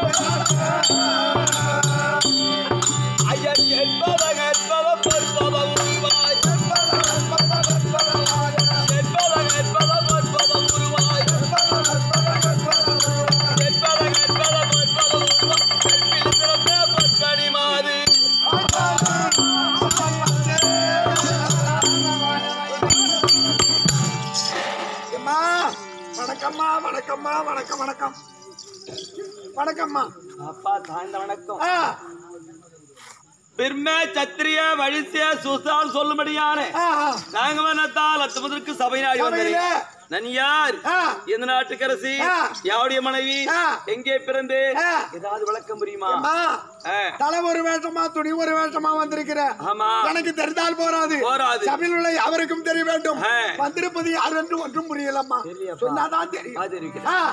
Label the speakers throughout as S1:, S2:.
S1: ஐயன் என்பத என்பத பொற்பத உருவாய் என்பத என்பத பொற்பத உருவாய் என்பத என்பத பொற்பத உருவாய் கற்பில் சிறந்த பொற்படி மாது
S2: அம்மா வணக்கம்மா வணக்கம்மா வணக்கம் வணக்கம் வணக்கம்மா
S1: அப்பா தாழ்ந்த வணக்கம்
S2: ஆ,
S1: பிர்மே சத்திரிய வழிசிய சுசால் சொல்லும்படியான
S2: ஆ, ஆ.
S1: நாங்க வனத்தால் அத்துமுதற்கு சபை நாடி வந்தேன்
S2: சபையிலே.
S1: நான் யார்
S2: ஆ.
S1: எந்த நாட்டுக்கரசி
S2: ஆ.
S1: யாவுடைய மனைவி
S2: ஆ.
S1: எங்கே பிறந்து
S2: ஆ.
S1: ஏதாவது விளக்கம் புரியுமா
S2: அம்மா
S1: ஆ.
S2: தலை ஒரு வேஷமா துணி ஒரு வேஷமா வந்திருக்கிற
S1: ஆமா
S2: எனக்கு தெரிந்தால் போராது
S1: போராது.
S2: சபையில் உள்ள அவருக்கும் தெரிய வேண்டும்
S1: ஆ.
S2: வந்திருப்பது யார் என்று ஒன்றும் புரியலம்மா
S1: தெரியலப்பா.
S2: சொன்னாதான் தெரியும்
S1: அது இருக்கிறது.
S2: ஆ,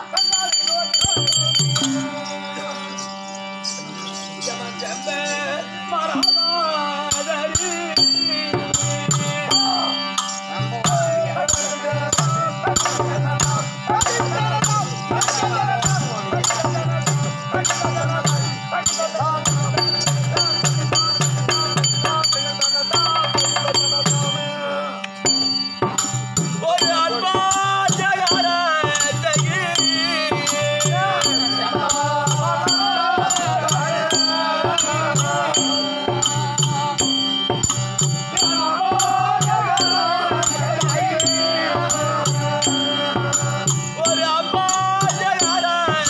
S1: ஒரு அன்பாஜகர ஒரு அம்பாஜகர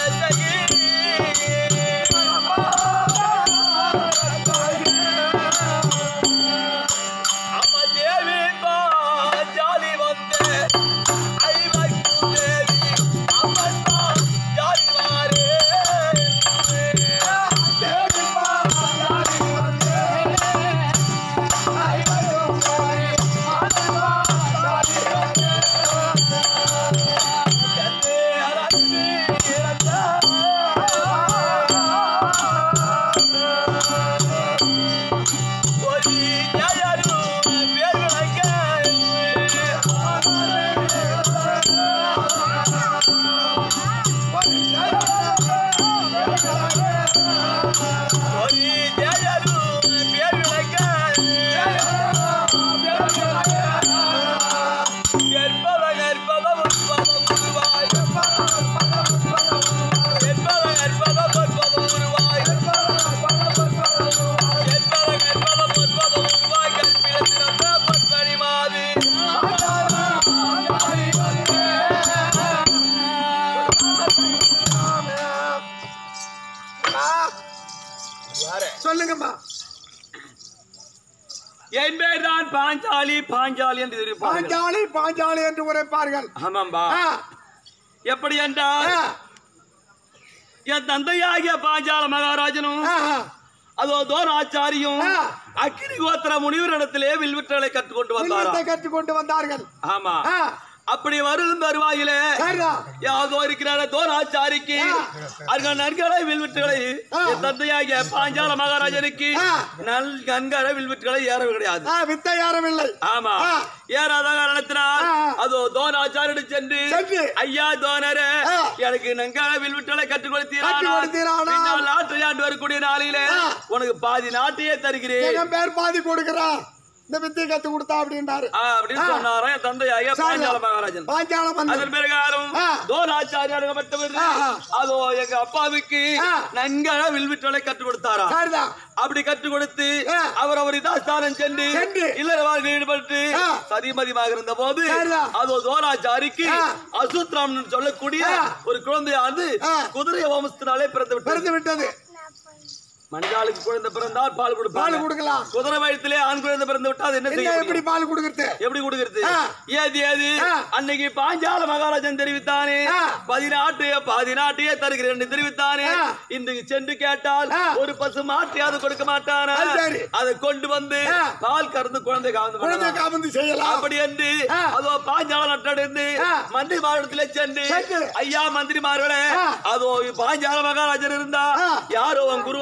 S1: அம்மா தேவி ஜாலி வந்து ஐவர்க்கு தேவி அம்மன் ஜாலி வாரே
S2: அம்மா, சொல்லுங்கம்மா
S1: என் பேர் தான் பாஞ்சாலி பாஞ்சாலி என்று இருப்பார்கள்
S2: பாஞ்சாலி பாஞ்சாலி என்று உரைப்பார்கள்
S1: ஆமாம்பா
S2: ஆ,
S1: எப்படி என்றால்
S2: ஆ,
S1: என் தந்தையாகிய பாஞ்சால மகாராஜனும்
S2: ஆ, ஆ.
S1: அதோ தோராச்சாரியும்
S2: ஆ.
S1: அக்கினி கோத்திர முனிவரிடத்திலே வில்விற்றலை கற்றுக்கொண்டு
S2: வில்வித்தை
S1: வந்தாராம்
S2: கற்றுக்கொண்டு வந்தார்கள்
S1: ஆமா
S2: ஆ,
S1: அப்படி வரும் தருவாயிலே
S2: சரிதான்
S1: யாதோ இருக்கிறார தோராச்சாரிக்கு
S2: ஆ.
S1: அங்க நன்கலை வில்விட்டுகளை
S2: ஆ.
S1: என் தந்தையாகிய பாஞ்சால மகாராஜனுக்கு
S2: ஆ.
S1: நல் நன்கலை வில்விட்டுகளை ஏறவே கிடையாது
S2: ஆ, வித்தை ஏறவில்லை
S1: ஆமா
S2: ஆ.
S1: ஏறாத காரணத்தினால்
S2: ஆ.
S1: அதோ தோனாச்சாரிடம் சென்று
S2: சென்று.
S1: ஐயா தோனரே
S2: ஆ.
S1: எனக்கு நன்கான வில்விட்டலை கற்றுக்
S2: கற்றுக் கொடுத்தீரானால்.
S1: கொடுத்தீரானால் நாட்டு ஆண்டு வரக்கூடிய நாளிலே
S2: ஆ.
S1: உனக்கு பாதி நாட்டையே தருகிறேன்
S2: என் பேர் பாதி கொடுக்கிறான் இந்த வித்தை கத்து கொடுத்தா அப்படின்றாரு
S1: ஆ, அப்படின்னு
S2: ஆ.
S1: சொன்னாராம் என் தந்தையாகிய பாஞ்சால மகாராஜன்
S2: பாஞ்சாலம் வந்து
S1: அதன் பிரகாரம்
S2: ஆ.
S1: தோனாச்சாரியாகப்பட்டவர்
S2: ஆ, ஆ.
S1: அதோ எங்க அப்பாவுக்கு
S2: ஆ.
S1: நன்கான வில்விட்டலை கற்றுக் கொடுத்தாரா
S2: சரிதான்
S1: அப்படி கற்றுக் கொடுத்து
S2: ஆ.
S1: அவர் அவர் இதாஸ்தானம் சென்று
S2: சென்று.
S1: இல்லற வாழ்க்கை ஈடுபட்டு
S2: ஆ.
S1: சதிமதிமாக இருந்த போது
S2: சரிதான்.
S1: அதோ தோராச்சாரிக்கு
S2: ஆ.
S1: அசுத்ராம் சொல்லக்கூடிய
S2: ஆ.
S1: ஒரு குழந்தையானது
S2: ஆ.
S1: குதிரை வம்சத்தினாலே பிறந்து விட்டது
S2: பிறந்து விட்டது
S1: மனிதாளுக்கு குழந்தை பிறந்தால் பால்
S2: பால்
S1: கொடுப்பாங்க
S2: கொடுக்கலாம்
S1: குதிரை வயத்திலே ஆண் குழந்தை பிறந்து விட்டால் என்ன
S2: என்ன
S1: செய்ய
S2: எப்படி
S1: முடியும்?
S2: பால் கொடுக்கறது
S1: எப்படி கொடுக்கிறது
S2: ஆ.
S1: ஏது ஏது
S2: ஆ.
S1: அன்னைக்கு பாஞ்சால மகாராஜன் தெரிவித்தானே
S2: ஆ.
S1: பதினாட்டையே பதினாட்டையே தருகிறேன் என்று தெரிவித்தானே
S2: ஆ.
S1: இன்றைக்கு சென்று கேட்டால்
S2: ஆ.
S1: ஒரு பசு மாற்றியாவது கொடுக்க மாட்டானா
S2: அது சரி.
S1: அதை கொண்டு வந்து
S2: ஆ.
S1: பால் கறந்து குழந்தை காவந்து
S2: குழந்தை
S1: பண்ணலாம்.
S2: காமந்து செய்யலாம்
S1: அப்படி என்று
S2: ஆ.
S1: அதோ பாஞ்சால நட்டடைந்து
S2: ஆ.
S1: மந்திரி மாவட்டத்திலே சென்று
S2: சென்று.
S1: ஐயா மந்திரிமார்களே
S2: ஆ.
S1: அதோ பாஞ்சால மகாராஜர் இருந்தா
S2: ஆ.
S1: யாரோ உன் குருவாகி வரணும்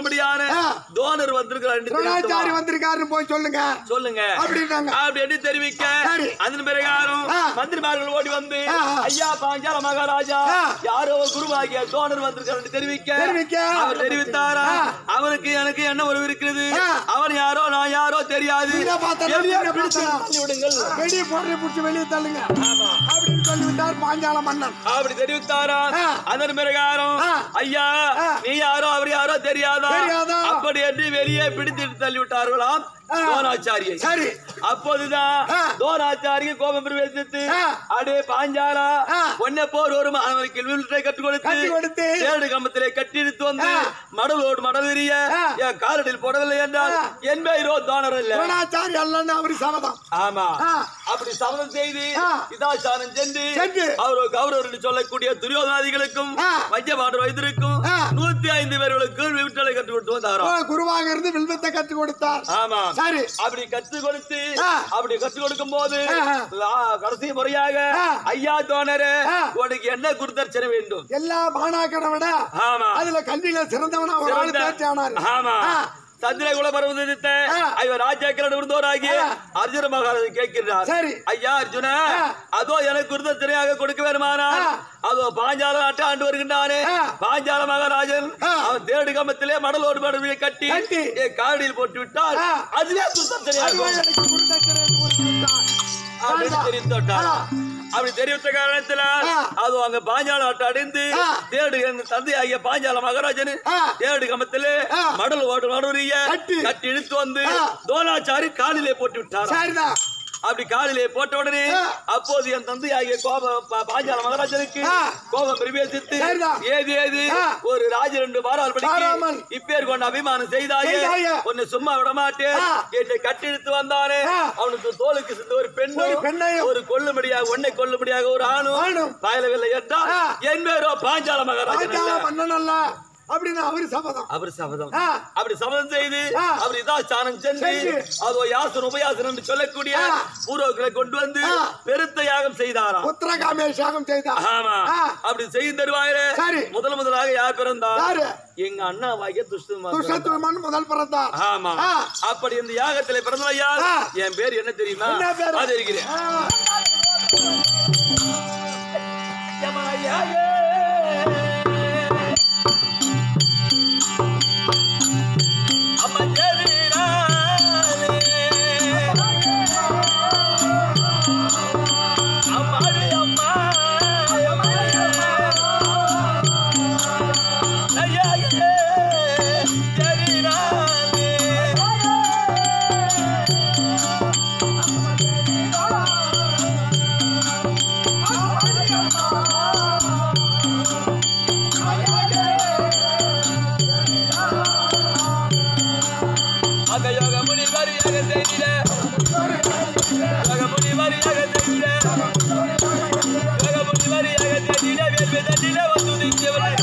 S1: சொன்னபடியான
S2: ஆ.
S1: தோணர் வந்திருக்கிறார் என்று
S2: துரோணாச்சாரி
S1: தெரிவித்து
S2: வந்திருக்காருன்னு போய் சொல்லுங்க
S1: சொல்லுங்க
S2: அப்படின்னாங்க
S1: அப்படி என்று தெரிவிக்க
S2: சரி.
S1: அதன் பிரகாரம்
S2: ஆ.
S1: மந்திரிமார்கள் ஓடி வந்து
S2: ஆ, ஆ.
S1: ஐயா பாஞ்சால மகாராஜா
S2: ஆ.
S1: யாரோ ஒரு குருவாகிய தோணர் வந்திருக்கார் என்று தெரிவிக்க
S2: தெரிவிக்க.
S1: அவர் தெரிவித்தாரா
S2: ஆ.
S1: அவருக்கு எனக்கு என்ன ஒரு இருக்கிறது
S2: ஆ.
S1: அவன் யாரோ நான் யாரோ தெரியாது
S2: இதை பார்த்தா
S1: வெளியே
S2: இதை
S1: பிடிச்சு
S2: பார்த்தா.
S1: தள்ளி விடுங்கள்
S2: வெளியே போட்டு பிடிச்சி வெளியே தள்ளுங்க
S1: ஆமா
S2: அப்படின்னு சொல்லிவிட்டார் பாஞ்சால மன்னன்
S1: அப்படி தெரிவித்தாரா
S2: ஆ.
S1: அதன் பிரகாரம்
S2: ஆ.
S1: ஐயா
S2: ஆ.
S1: நீ யாரோ அவர் யாரோ தெரியாதா
S2: தெரியாதா?
S1: அப்படி என்று வெளியே பிடித்து தள்ளிவிட்டார்களாம்
S2: ஆ.
S1: தோனாச்சாரியை
S2: சரி
S1: அப்போதுதான்
S2: ஆ.
S1: தோனாச்சாரிக்கு கோபம் பிரவேசித்து
S2: ஆ.
S1: அடே பாஞ்சாலா
S2: ஆ.
S1: ஒன்ன போர் ஒரு மாணவனுக்கு வில்வித்தை கற்றுக் கொடுத்து
S2: கற்றுக் கொடுத்து.
S1: ஏடு கம்பத்திலே கட்டி இழுத்து வந்து
S2: ஆ.
S1: மடலோடு மடல் விரிய
S2: ஆ.
S1: என் காலடியில் போடவில்லை என்றால்
S2: ஆ.
S1: என் பெயரோ தோணர் இல்ல
S2: துரோணாச்சாரி அல்லன்னு அவரு சபதம்
S1: ஆமா
S2: ஆ.
S1: அப்படி சபதம் செய்து
S2: ஆ.
S1: இதாச்சாரம் சென்று
S2: சென்று.
S1: அவரோ கௌரவர் என்று சொல்லக்கூடிய துரியோதனாதிகளுக்கும்
S2: ஆ.
S1: மஞ்சபாடு வைத்திருக்கும்
S2: ஆ.
S1: நூத்தி ஐந்து பேர்களுக்கும் விவிட்டலை கற்றுக் கொடுத்து வந்தாரோ
S2: ஓ, குருவாக இருந்து வில்வத்தை கற்றுக் கொடுத்தார்
S1: ஆமா
S2: சரி
S1: அப்படி கற்றுக் கொடுத்து
S2: ஆ.
S1: அப்படி கற்றுக் கொடுக்கும் போது
S2: ஆஹா.
S1: லா- கடைசி முறையாக
S2: ஆ.
S1: ஐயா தோணரே
S2: ஆ.
S1: உனக்கு என்ன குருதர்ச்சனை வேண்டும்
S2: எல்லா மாணாக்கரை விட
S1: ஆமா
S2: அதுல கல்வியில சிறந்தவனா ஒரு ஆள்
S1: சிறந்த-
S2: தேர்ச்சி ஆனாரு
S1: ஆமா
S2: ஆ.
S1: சந்திரகுல பர்வதத்த
S2: ஆ.
S1: ஐயோ ராஜாக்களோட இருந்தோராகிய
S2: ஆ.
S1: அர்ஜுன மகாராஜ் கேட்கிறார்
S2: சரி.
S1: ஐயா அர்ஜுன
S2: ஆ.
S1: அதோ எனக்கு குருதட்சணையாக கொடுக்க வேணுமானால்
S2: ஆ.
S1: அதோ பாஞ்சால நாட்டை ஆண்டு வருகின்றானே
S2: ஆ.
S1: பாஞ்சால மகாராஜன்
S2: ஆ.
S1: அவன் தேடு கம்பத்திலே மடலோடு மடவியை கட்டி
S2: கட்டி.
S1: என் காடியில் போட்டு விட்டால்
S2: ஆ.
S1: அதுவே
S2: அதுவே
S1: குருதட்சணையாகும்
S2: எனக்கு குருதட்சணை என்று கொடுத்து விட்டார்.
S1: அப்படின்னு
S2: அதுதான்.
S1: தெரிவித்துவிட்டார்
S2: ஆ.
S1: அப்படி தெரிவித்த காரணத்துல
S2: ஆ.
S1: அது அங்க பாஞ்சால நாட்டை அடைந்து
S2: ஆ.
S1: தேடு என் தந்தையாகிய பாஞ்சால மகாராஜன்
S2: ஆ.
S1: தேடு கமத்திலே
S2: ஆ.
S1: மடல் ஓடு நடுறிய
S2: கட்டி.
S1: கட்டி இழுத்து வந்து
S2: ஆ.
S1: தோனாச்சாரி காலிலே போட்டு விட்டார்
S2: சரிதான்
S1: அப்படி காலிலே போட்ட உடனே
S2: ஆ.
S1: அப்போது என் தந்தையாகிய கோபம் பா- பாஞ்சால மகாராஜனுக்கு
S2: ஆ.
S1: கோபம் பிரவேசித்து
S2: சரிதான்.
S1: ஏது ஏது
S2: ஆ.
S1: ஒரு ராஜ ரெண்டு வாரால்
S2: வாராமல்.
S1: படிக்கு இப்பேர் கொண்ட அபிமானம் செய்தாயே
S2: செய்தாயே.
S1: உன்னை சும்மா விட மாட்டேன்
S2: ஆ.
S1: என்னை கட்டி இழுத்து வந்தானே
S2: ஆ.
S1: அவனுக்கு தோலுக்கு சிந்த ஒரு பெண்ணும்
S2: ஒரு பெண்ணையும்.
S1: ஒரு கொல்லும்படியாக உன்னை கொல்லும்படியாக ஒரு ஆணும்
S2: ஆணும்.
S1: பாயலவில்லை என்றால்
S2: ஆ.
S1: என் பேரோ பாஞ்சால மகாராஜன்
S2: பாஞ்சால
S1: அல்ல.
S2: மன்னன் அல்ல அப்படின்னு அவரு சபதம்
S1: அவர் சபதம்
S2: ஆ.
S1: அப்படி சபதம் செய்து
S2: ஆ.
S1: அவர் இதா சாணம் சென்று
S2: சென்று.
S1: அதோ யாசன் உபயாசன் என்று சொல்லக்கூடிய
S2: ஆ.
S1: பூர்வங்களை கொண்டு வந்து
S2: ஆ.
S1: பெருத்த யாகம் செய்தாராம்
S2: உத்தரகாமேஷாகம் செய்தார்
S1: ஆமா
S2: ஆ.
S1: அப்படி செய்யும் தருவாயிலே
S2: சரி.
S1: முதல் முதலாக யார் பிறந்தார்
S2: யாரு
S1: எங்க அண்ணா வாகிய துஷ்டுமா
S2: துஷத்துவமன் முதல் பிறந்தார்
S1: ஆமா
S2: ஆ.
S1: அப்படி இந்த யாகத்திலே பிறந்தவையா
S2: ஆ.
S1: என் பேர் என்ன தெரியுமா
S2: என்ன பேரு?
S1: அது இருக்கிறேன்
S2: ஆ.
S1: அம்மா ஜெயவீராலே. அம்மாடி அம்மா, அம்மாடி அம்மா. ஐயாயே, ஜெயவீராலே. அக யோக முனிவர் யாக செய்திட யோக முனிவர் யாக செய்திட யோக முனிவர் யாக செய்திட வேள்வி தட்டிட வந்து நிற்கவில்லை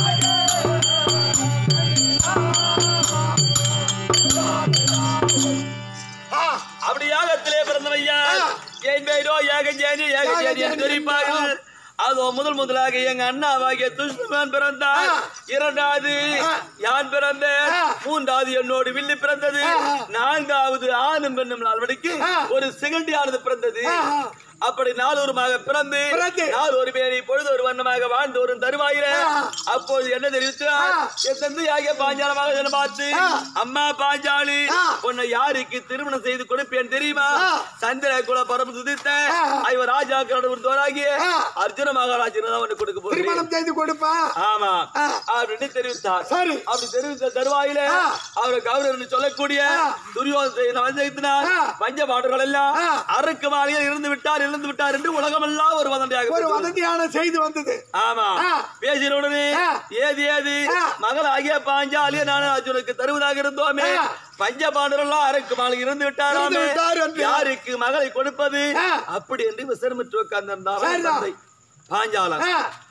S2: ஆ.
S1: அப்படி யாகத்திலே பிறந்தவையா
S2: ஆ.
S1: என் பேரோ ஏகஞ்சேனி ஏகஞ்சேனி என்று குறிப்பார்கள் அதோ முதல் முதலாக எங்க அண்ணாவாகிய துஷ்மன் பிறந்தார்
S2: ஆ.
S1: இரண்டாவது
S2: ஆ.
S1: யான் பிறந்தேன்
S2: ஆ.
S1: மூன்றாவது என்னோடு வில்லு பிறந்தது
S2: ஆ.
S1: நான்காவது ஆணும் பெண்ணும் நாள்வடிக்கு
S2: ஆ.
S1: ஒரு சிகண்டியானது பிறந்தது
S2: ஆ.
S1: அப்படி நாலொருமாக பிறந்து
S2: பிறந்து.
S1: நாலு ஒரு பேரை பொழுது ஒரு வண்ணமாக வாழ்ந்து ஒரு தருவாயிர
S2: ஆ.
S1: அப்போது என்ன தெரிவித்து
S2: ஆ.
S1: என் தந்தையாகிய பாஞ்சாலமாக சென்று பார்த்து
S2: ஆ.
S1: அம்மா பாஞ்சாலி
S2: ஆ.
S1: உன்னை யாருக்கு திருமணம் செய்து கொடுப்பேன் தெரியுமா
S2: ஆ.
S1: சந்திர குல பரப்பு துதித்த
S2: ஆ.
S1: ஐவ ராஜாக்களோட ஒரு தோராகிய
S2: ஆ.
S1: அர்ஜுன மகாராஜன் தான் உனக்கு கொடுக்க போறேன்
S2: திருமணம் செய்து கொடுப்பா
S1: ஆமா
S2: ஆ.
S1: அப்படின்னு தெரிவித்தார்
S2: சரி
S1: அப்படி தெரிவித்த தருவாயில
S2: ஆ.
S1: அவருக்கு அவர் சொல்லக்கூடிய
S2: ஆ.
S1: துரியோதனை வந்திருக்கிறார்
S2: ஆ.
S1: பஞ்ச பாடல்கள் எல்லாம்
S2: ஆ.
S1: அறுக்கு மாலையில் இருந்து விட்டார் இருந்து விட்டார் என்று உலகமெல்லாம் ஒரு வதந்தியாக
S2: ஒரு
S1: போச்சு.
S2: வதந்தியான செய்தி வந்தது
S1: ஆமா
S2: ஆ.
S1: பேசின உடனே
S2: ஆ.
S1: ஏது ஏது
S2: ஆ.
S1: மகள் ஆகிய பாஞ்சாலிய நான் அர்ஜுனுக்கு தருவதாக இருந்தோமே
S2: ஆ.
S1: பஞ்ச பாண்டரெல்லாம் அறுக்கு மாலை இருந்து விட்டாராமே
S2: இருந்து விட்டார் என்று.
S1: யாருக்கு மகளை கொடுப்பது
S2: ஆ.
S1: அப்படி என்று விசரமிட்டு உட்கார்ந்திருந்தார்
S2: சரிதான்.
S1: தந்தை பாஞ்சாலன்
S2: ஆ.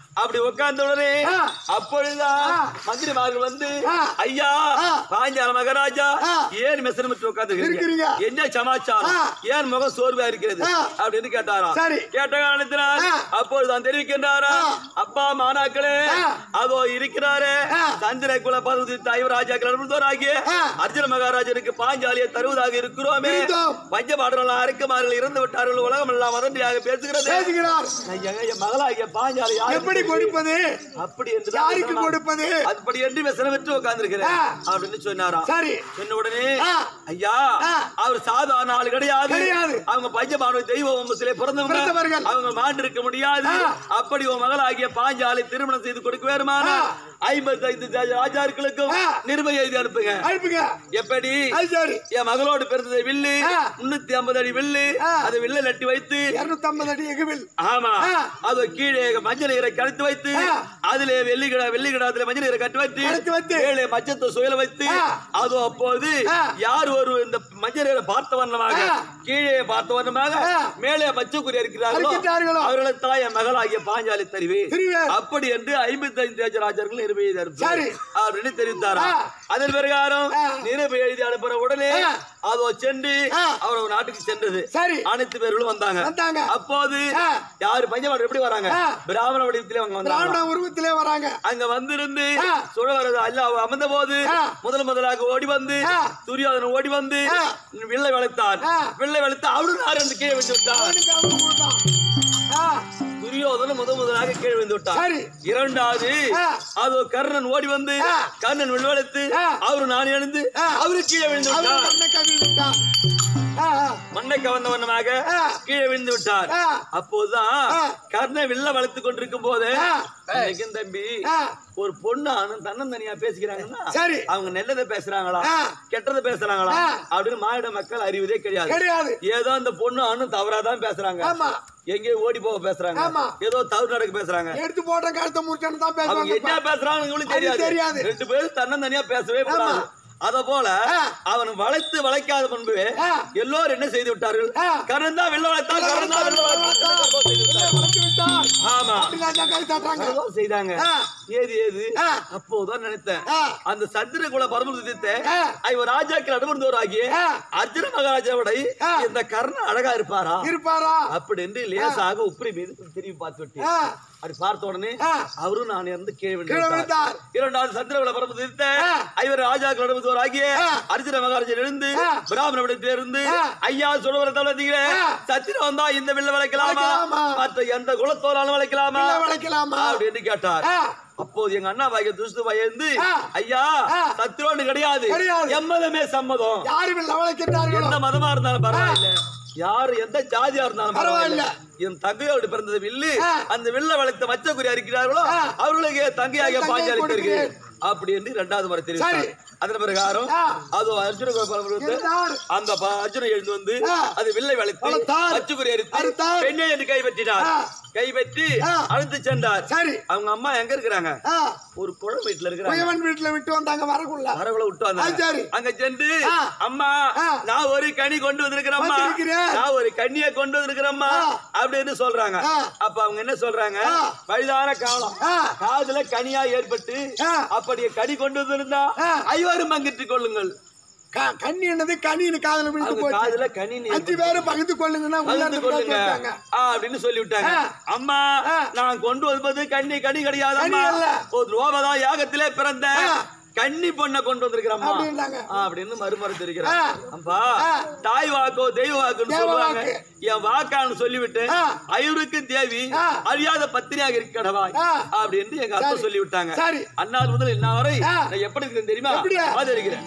S1: அப்படி உட்கார்ந்த உடனே
S2: ஆ.
S1: அப்பொழுதுதான்
S2: ஆ.
S1: மந்திரிமார்கள் வந்து
S2: ஆ.
S1: ஐயா
S2: ஆ.
S1: பாஞ்சால மகாராஜா
S2: ஆ.
S1: ஏன் மெசனமிட்டு உட்கார்ந்து
S2: இருக்கிறீங்க.
S1: என்ன சமாச்சாரம்
S2: ஆ.
S1: ஏன் முகம் சோர்வா இருக்கிறது
S2: ஆ.
S1: அப்படின்னு கேட்டாராம்
S2: சரி.
S1: கேட்ட காரணத்தினால்
S2: ஆ.
S1: அப்பொழுதுதான் தெரிவிக்கின்றாரா
S2: ஆ.
S1: அப்பா மாணாக்களே
S2: ஆ.
S1: அதோ இருக்கிறாரே
S2: ஆ.
S1: சந்திர குல பருவதி தாய்வர் ராஜாக்கள் அனுபவராகிய
S2: ஆ.
S1: அர்ஜுன மகாராஜருக்கு பாஞ்சாலியை தருவதாக இருக்கிறோமே
S2: இருந்தோம்.
S1: பஞ்சபாடர்கள் அறுக்குமார்கள் இறந்து விட்டார்கள் உலகம் எல்லாம் வதந்தியாக பேசுகிறது
S2: பேசுகிறார்
S1: ஐயா, என் மகளாகிய பாஞ்சாலி யாருக்கு
S2: எப்படி
S1: தெரியும்?
S2: கொடுப்பது
S1: அப்படி என்று
S2: யாருக்கு கொடுப்பது
S1: அப்படி என்று விசனமிட்டு உட்கார்ந்திருக்கிறேன்
S2: ஆ.
S1: அப்படின்னு சொன்னாராம்
S2: சரி
S1: சொன்ன உடனே
S2: ஆ.
S1: ஐயா
S2: ஆ.
S1: அவர் சாதாரண ஆள் கிடையாது
S2: கிடையாது.
S1: அவங்க பஞ்சபானு தெய்வ வம்சத்திலே பிறந்தவங்க
S2: பிறந்தவர்கள்.
S1: அவங்க மாண்டு இருக்க முடியாது
S2: ஆ.
S1: அப்படி உன் மகளாகிய பாஞ்சாலை திருமணம் செய்து கொடுக்க வேறுமானா
S2: ஆ.
S1: ஐம்பத்தி ஐந்து ராஜாக்களுக்கும்
S2: ஆ.
S1: நிருபை எழுதி அனுப்புங்க
S2: அனுப்புங்க
S1: எப்படி
S2: அது சரி
S1: என் மகளோடு பிறந்தது வில்லு
S2: ஆ.
S1: முன்னூத்தி ஐம்பது அடி வில்லு
S2: ஆ.
S1: அதை வில்ல நட்டி வைத்து
S2: இருநூத்தி ஐம்பது அடி எகுவில்
S1: ஆமா
S2: ஆ.
S1: அது கீழே மஞ்சள் நீரை கழுத்து வைத்து
S2: ஆ.
S1: அதிலே வெள்ளி கிடா வெள்ளி கிடாத்துல மஞ்சள் நீரை கட்டு வைத்து
S2: கழுத்து வைத்து.
S1: கீழே மச்சத்தை சுயல வைத்து
S2: ஆ.
S1: அது அப்போது
S2: ஆ.
S1: யார் ஒரு இந்த மஞ்சள் நீரை பார்த்த வண்ணமாக
S2: ஆ.
S1: கீழே பார்த்த வண்ணமாக
S2: ஆ.
S1: மேலே மச்சக்குறி இருக்கிறார்களோ
S2: இருக்கிறார்களோ.
S1: அவர்களை தாய் என் மகளாகிய பாஞ்சாலி தருவி
S2: தெரிவேன்.
S1: அப்படி என்று ஐம்பத்தி ஐந்து ராஜராஜர்கள் நிருபை எழுதி அனுப்பினார்.
S2: சரி.
S1: அப்படின்னு தெரிவித்தாரா
S2: ஆ.
S1: அதன் பிரகாரம்
S2: ஆ.
S1: நிருபை எழுதி அனுப்புற உடனே
S2: ஆ.
S1: அதோ சென்று
S2: ஆ.
S1: அவர் ஒரு நாட்டுக்கு சென்றது
S2: சரி
S1: அனைத்து பேர்களும் வந்தாங்க
S2: வந்தாங்க.
S1: அப்போது
S2: ஆ.
S1: யாரு பஞ்சபாடு எப்படி வராங்க
S2: ஆ.
S1: பிராமண வடிவத்திலே அவங்க வந்தாங்க
S2: பிராமண உருவத்திலே வராங்க
S1: அங்க வந்திருந்து
S2: ஆ.
S1: சுழவரது அல்ல அமர்ந்த போது
S2: ஆ.
S1: முதல் முதலாக ஓடி வந்து
S2: ஆ.
S1: துரியோதனன் ஓடி வந்து
S2: ஆ.
S1: வில்லை வளைத்தான்
S2: ஆ.
S1: வில்லை வளைத்து அவரும் நார் என்று கீழே விழுந்து விட்டார்
S2: அவனுக்கு அவன் கொடுத்தான். ஆ,
S1: துரியோதனன் முதல் முதலாக கீழே விழுந்து விட்டார்
S2: சரி.
S1: இரண்டாவது
S2: ஆ.
S1: அது கர்ணன் ஓடி வந்து
S2: ஆ.
S1: கர்ணன் வில்வளைத்து
S2: ஆ.
S1: அவரு நான் எழுந்து
S2: ஆ.
S1: அவரு கீழே விழுந்து
S2: அவன்
S1: விட்டார்
S2: கண்ணை கவி விட்டான். ஆ, ஆ,
S1: மண்ணை கவர்ந்த வண்ணமாக
S2: ஆ.
S1: கீழே விழுந்து விட்டார்
S2: ஆ.
S1: அப்போதுதான்
S2: ஆ.
S1: கர்ண வில்ல வளர்த்து கொண்டிருக்கும் போது
S2: ஆ.
S1: இன்னைக்கும் தம்பி
S2: ஆ.
S1: ஒரு பொண்ணு ஆணும் தன்னந்தனியா பேசிக்கிறாங்கன்னா
S2: சரி.
S1: அவங்க நல்லதை பேசுறாங்களா
S2: ஆ.
S1: கெட்டதை பேசுறாங்களா
S2: ஆ.
S1: அப்படின்னு மாநில மக்கள் அறிவதே கிடையாது
S2: கிடையாது
S1: ஏதோ அந்த பொண்ணு ஆணும் தவறாதான் பேசுறாங்க
S2: ஆமா
S1: எங்கேயோ ஓடி போக பேசுறாங்க
S2: ஆமா.
S1: ஏதோ தவறு நடக்க பேசுறாங்க
S2: எடுத்து போட்ட கருத்தை முடிச்சான்னு தான்
S1: அவங்க என்ன
S2: பேசுவாங்க
S1: பேசுறாங்க உங்களுக்கு
S2: அது
S1: தெரியாது
S2: தெரியாது.
S1: ரெண்டு பேரும் தன்னந்தனியா பேசவே கூடாது அத போல
S2: ஆ.
S1: அவன் வளைத்து வளைக்காத முன்பு
S2: ஆ.
S1: எல்லோரும் என்ன செய்து விட்டார்கள்
S2: ஆ.
S1: கரண் தான் வெள்ள வளைத்தான் கரண் தான் வெள்ள வளைத்தான் செய்து விட்டார்கள்.
S2: வளர்த்து விட்டான்
S1: ஆமா
S2: அப்படிலாம் கை தட்டுறாங்க
S1: அதுதான் செய்தாங்க
S2: ஆ.
S1: ஏது ஏது
S2: ஆ.
S1: அப்போதான் நினைத்தேன்
S2: ஆ.
S1: அந்த சந்திர குல பரமதித்த
S2: ஆ.
S1: ஐவர் ராஜாக்கள் அனுமந்தோராகிய
S2: ஆ.
S1: அர்ஜுன மகாராஜாவோட
S2: ஆ.
S1: இந்த கர்ணன் அழகா இருப்பாரா
S2: இருப்பாரா
S1: அப்படி என்று லேசாக உப்பரி மீது திரும்பி பார்த்து விட்டு
S2: ஆ.
S1: அப்படி பார்த்த உடனே
S2: ஆ.
S1: அவரும் நான் இருந்து கீழே விழுந்து
S2: கீழே
S1: விட்டார்.
S2: விழுந்தார்.
S1: இரண்டாவது சந்திரகுல பரமதித்த
S2: ஆ.
S1: ஐவர் ராஜாக்கள் அனுமந்தோராகிய
S2: ஆ.
S1: அர்ஜுன மகாராஜர் இருந்து
S2: ஆ.
S1: பிராமண விடத்தில் இருந்து
S2: ஆ.
S1: ஐயா சொல்லுவர தவளத்தீங்களே
S2: ஆ.
S1: சத்திரம் வந்தா இந்த வில்ல வளைக்கலாமா
S2: வளைக்கலாமா?
S1: மற்ற எந்த குலத்தோராலும் வளைக்கலாமா
S2: இல்ல வளைக்கலாமா
S1: அப்படின்னு கேட்டார்
S2: ஆ.
S1: அப்போது எங்க அண்ணா பாக்கிய துஷ்டு பயந்து
S2: ஆ.
S1: ஐயா
S2: ஆ.
S1: சத்திரோன்னு கிடையாது
S2: கிடையாது.
S1: எம்மதமே சம்மதம்
S2: யாரு வில் வளைக்கின்றார்களோ
S1: எந்த மதமா இருந்தாலும் பரவாயில்ல யாரு எந்த ஜாதியா இருந்தாலும் பரவாயில்ல
S2: பரவாயில்ல.
S1: என் தங்கையோடு பிறந்தது வில்லு
S2: ஆ.
S1: அந்த வில்ல வளைத்த மச்சக்குறி இருக்கிறார்களோ
S2: ஆ.
S1: அவர்களுக்கு தங்கையாக
S2: தங்கை
S1: பாஞ்சாலி
S2: கொடுக்கிறேன்.
S1: தருகிறேன் அப்படி என்று இரண்டாவது முறை தெரிவித்தார்
S2: சரி.
S1: அதன் பிரகாரம்
S2: ஆ.
S1: அது அர்ஜுன கோபாலம்
S2: இருந்தார்.
S1: அந்த ப- அர்ஜுனன் எழுந்து வந்து
S2: ஆ.
S1: அது வில்லை வளைத்து
S2: வளைத்தார்.
S1: மச்சக்குறி அரித்து
S2: அறுத்தார்.
S1: பெண்ணை என்று கைப்பற்றினார்
S2: ஆ.
S1: கைப்பற்றி
S2: ஆ.
S1: அழுத்து சென்றார்
S2: சரி
S1: அவங்க அம்மா எங்க இருக்கிறாங்க
S2: ஆ,
S1: ஒரு குழந்தை வீட்டுல இருக்கிறாங்க
S2: குயவன் வீட்டுல விட்டு வந்தாங்க வரக்குள்ள
S1: வரவுல விட்டு
S2: ஆ, சரி.
S1: வந்தாங்க அங்க சென்று
S2: ஆ.
S1: அம்மா
S2: ஆ.
S1: நான் ஒரு கனி கொண்டு வந்திருக்கிறேம்மா
S2: வந்திருக்கிறேன்.
S1: நான் ஒரு கண்ணிய கொண்டு வந்திருக்கிறேம்மா
S2: ஆ.
S1: அப்படின்னு சொல்றாங்க
S2: ஆ.
S1: அப்ப அவங்க என்ன சொல்றாங்க
S2: ஆ.
S1: வயதான காலம்
S2: ஆ.
S1: காதுல கனியா ஏற்பட்டு
S2: ஆ.
S1: அப்படியே கனி கொண்டு வந்திருந்தா
S2: ஆ.
S1: ஐவரும் பங்கிட்டுக் கொள்ளுங்கள்
S2: க- கண்ணி என்னது கண்ணின்னு காதுல விழுந்து
S1: அவங்க
S2: போச்சு
S1: காதுல கனி
S2: அஞ்சு பேரும் பகிர்ந்து கொள்ளுங்கன்னா உள்ள
S1: பகிர்ந்து
S2: இருந்து
S1: கொள்ளுங்க
S2: சொல்லிட்டாங்க.
S1: ஆ, அப்படின்னு சொல்லி விட்டாங்க
S2: ஆ.
S1: அம்மா
S2: ஆ.
S1: நான் கொண்டு வருவது கண்ணி கனி கிடையாது
S2: கனி
S1: அம்மா
S2: அல்ல.
S1: ஒரு ரோபதா யாகத்திலே பிறந்த
S2: ஆ.
S1: கன்னி பொண்ணை கொண்டு வந்திருக்கிறம்மா
S2: அப்படின்னாங்க.
S1: அப்படின்னு மறுமறு தெரிகிறாங்க
S2: ஆ.
S1: அப்பா
S2: ஆ.
S1: தாய் வாக்கோ தெய்வ வாக்குன்னு
S2: தெய்வ
S1: சொல்லுவாங்க
S2: வாக்கு.
S1: என் வாக்கான்னு சொல்லிவிட்டு
S2: ஆ.
S1: ஐவருக்கு தேவி
S2: ஆ.
S1: அழியாத பத்தினியாக இருக்கடவாய்
S2: ஆ.
S1: அப்படின்னு எங்க அப்பா
S2: சரி.
S1: சொல்லி விட்டாங்க
S2: சரி.
S1: அண்ணாது முதல் இன்ன வரை
S2: ஆ.
S1: நான் எப்படி இருக்கிறேன் தெரியுமா
S2: எப்படி?
S1: ஆதரிக்கிறேன்